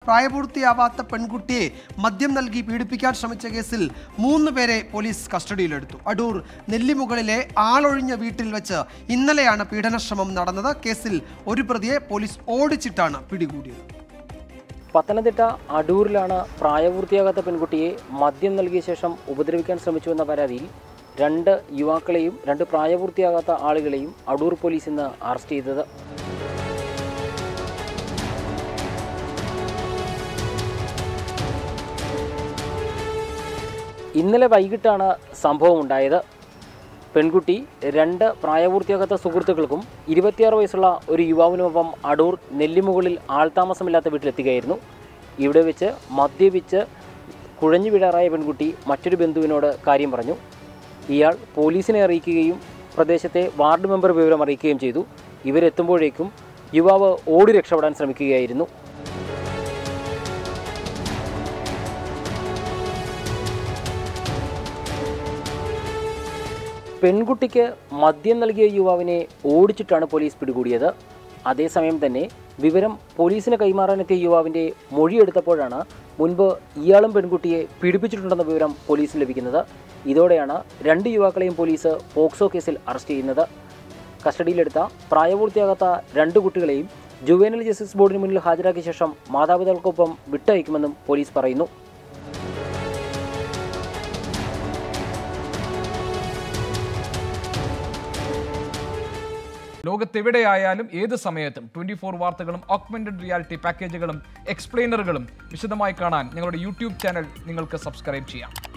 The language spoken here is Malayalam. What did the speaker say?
പ്രായപൂർത്തിയാവാത്ത പെൺകുട്ടിയെ മദ്യം നൽകി പീഡിപ്പിക്കാൻ ശ്രമിച്ച കേസിൽ മൂന്ന് പേരെ പോലീസ് കസ്റ്റഡിയിലെടുത്തു അടൂർ നെല്ലിമുകളിലെ ആളൊഴിഞ്ഞ വീട്ടിൽ വെച്ച് ഇന്നലെയാണ് പീഡനശ്രമം നടന്നത് കേസിൽ ഒരു പ്രതിയെ പോലീസ് ഓടിച്ചിട്ടാണ് പിടികൂടിയത് പത്തനംതിട്ട അടൂരിലാണ് പ്രായപൂർത്തിയാകാത്ത പെൺകുട്ടിയെ മദ്യം നൽകിയ ശേഷം ഉപദ്രവിക്കാൻ ശ്രമിച്ചുവെന്ന പരാതിയിൽ രണ്ട് യുവാക്കളെയും രണ്ട് പ്രായപൂർത്തിയാകാത്ത ആളുകളെയും അടൂർ പോലീസ് ഇന്ന് അറസ്റ്റ് ചെയ്തത് ഇന്നലെ വൈകിട്ടാണ് സംഭവം ഉണ്ടായത് പെൺകുട്ടി രണ്ട് പ്രായപൂർത്തിയാകാത്ത സുഹൃത്തുക്കൾക്കും ഇരുപത്തിയാറ് വയസ്സുള്ള ഒരു യുവാവിനുമൊപ്പം അടൂർ നെല്ലിമുകളിൽ ആൾതാമസമില്ലാത്ത വീട്ടിലെത്തുകയായിരുന്നു ഇവിടെ വെച്ച് മദ്യപിച്ച് കുഴഞ്ഞു വീഴാറായ പെൺകുട്ടി മറ്റൊരു ബന്ധുവിനോട് കാര്യം പറഞ്ഞു ഇയാൾ പോലീസിനെ അറിയിക്കുകയും പ്രദേശത്തെ വാർഡ് മെമ്പർ വിവരം അറിയിക്കുകയും ചെയ്തു ഇവരെത്തുമ്പോഴേക്കും യുവാവ് ഓടി രക്ഷപ്പെടാൻ ശ്രമിക്കുകയായിരുന്നു പെൺകുട്ടിക്ക് മദ്യം നൽകിയ യുവാവിനെ ഓടിച്ചിട്ടാണ് പോലീസ് പിടികൂടിയത് അതേസമയം തന്നെ വിവരം പോലീസിന് കൈമാറാനെത്തിയ യുവാവിൻ്റെ മൊഴിയെടുത്തപ്പോഴാണ് മുൻപ് ഇയാളും പെൺകുട്ടിയെ പീഡിപ്പിച്ചിട്ടുണ്ടെന്ന വിവരം പോലീസിന് ലഭിക്കുന്നത് ഇതോടെയാണ് രണ്ട് യുവാക്കളെയും പോലീസ് പോക്സോ കേസിൽ അറസ്റ്റ് ചെയ്യുന്നത് കസ്റ്റഡിയിലെടുത്ത പ്രായപൂർത്തിയാകാത്ത രണ്ട് കുട്ടികളെയും ജുവേനൽ ജസ്റ്റിസ് ബോർഡിന് മുന്നിൽ ഹാജരാക്കിയ ശേഷം മാതാപിതാക്കൾക്കൊപ്പം വിട്ടയക്കുമെന്നും പോലീസ് പറയുന്നു ലോകത്തെവിടെയായാലും ഏത് സമയത്തും ട്വന്റി ഫോർ വാർത്തകളും ഓഗ്മെന്റഡ് റിയാലിറ്റി പാക്കേജുകളും എക്സ്പ്ലെയിനറുകളും വിശദമായി കാണാൻ ഞങ്ങളുടെ യൂട്യൂബ് ചാനൽ നിങ്ങൾക്ക് സബ്സ്ക്രൈബ് ചെയ്യാം